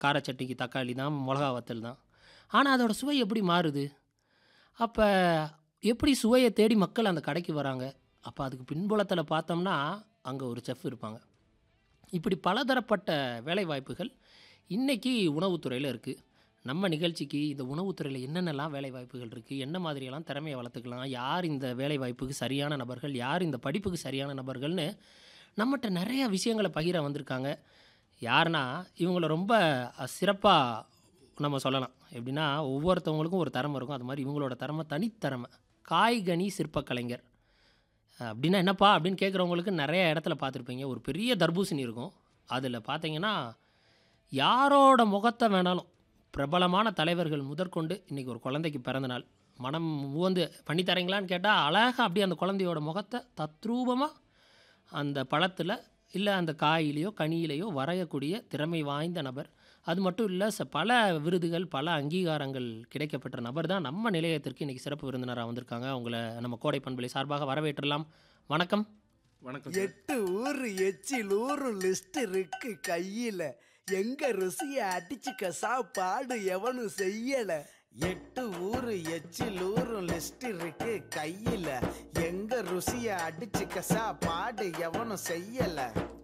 கார சட்னிக்கு தக்காளி தான் மிளகா வத்தல் தான் ஆனால் அதோட சுவை எப்படி மாறுது அப்போ எப்படி சுவையை தேடி மக்கள் அந்த கடைக்கு வராங்க அப்போ அதுக்கு பின்புலத்தில் பார்த்தோம்னா அங்கே ஒரு செஃப் இருப்பாங்க இப்படி பலதரப்பட்ட வேலை வாய்ப்புகள் இன்றைக்கி உணவுத்துறையில் இருக்குது நம்ம நிகழ்ச்சிக்கு இந்த உணவுத்துறையில் என்னென்னலாம் வேலை வாய்ப்புகள் இருக்குது என்ன மாதிரியெல்லாம் திறமையை வளர்த்துக்கலாம் யார் இந்த வேலை வாய்ப்புக்கு சரியான நபர்கள் யார் இந்த படிப்புக்கு சரியான நபர்கள்னு நம்மகிட்ட நிறைய விஷயங்களை பகிர வந்திருக்காங்க யாருன்னா இவங்கள ரொம்ப சிறப்பாக நம்ம சொல்லலாம் எப்படின்னா ஒவ்வொருத்தவங்களுக்கும் ஒரு திறமை இருக்கும் அது மாதிரி இவங்களோட திறமை தனித்திறமை காய்கனி சிற்பக்கலைஞர் அப்படின்னா என்னப்பா அப்படின்னு கேட்குறவங்களுக்கு நிறைய இடத்துல பார்த்துருப்பீங்க ஒரு பெரிய தர்பூசணி இருக்கும் அதில் பார்த்தீங்கன்னா யாரோட முகத்தை வேணாலும் பிரபலமான தலைவர்கள் முதற்கொண்டு இன்றைக்கி ஒரு குழந்தைக்கு பிறந்த நாள் மனம் உவந்து பண்ணி தரீங்களான்னு கேட்டால் அழகாக அப்படியே அந்த குழந்தையோட முகத்தை தத்ரூபமாக அந்த பழத்தில் இல்லை அந்த காயிலையோ கனியிலையோ வரையக்கூடிய திறமை வாய்ந்த நபர் அது மட்டும் இல்லை ச பல விருதுகள் பல அங்கீகாரங்கள் கிடைக்கப்பெற்ற நபர் தான் நம்ம நிலையத்திற்கு இன்றைக்கி சிறப்பு விருந்தினராக வந்திருக்காங்க அவங்கள நம்ம கோடை பண்பலை சார்பாக வரவேற்றலாம் வணக்கம் வணக்கம் சார் எட்டு ஊரு எச்சில் ஊரும் லிஸ்ட் இருக்கு கையில எங்க ருசிய அடிச்சுக்க சாப்பாடு எவனும் செய்யல எட்டு ஊரு எச்சில் ஊரும் லிஸ்ட் இருக்கு கையில எங்க ருசிய அடிச்சுக்க சாப்பாடு எவனும் செய்யல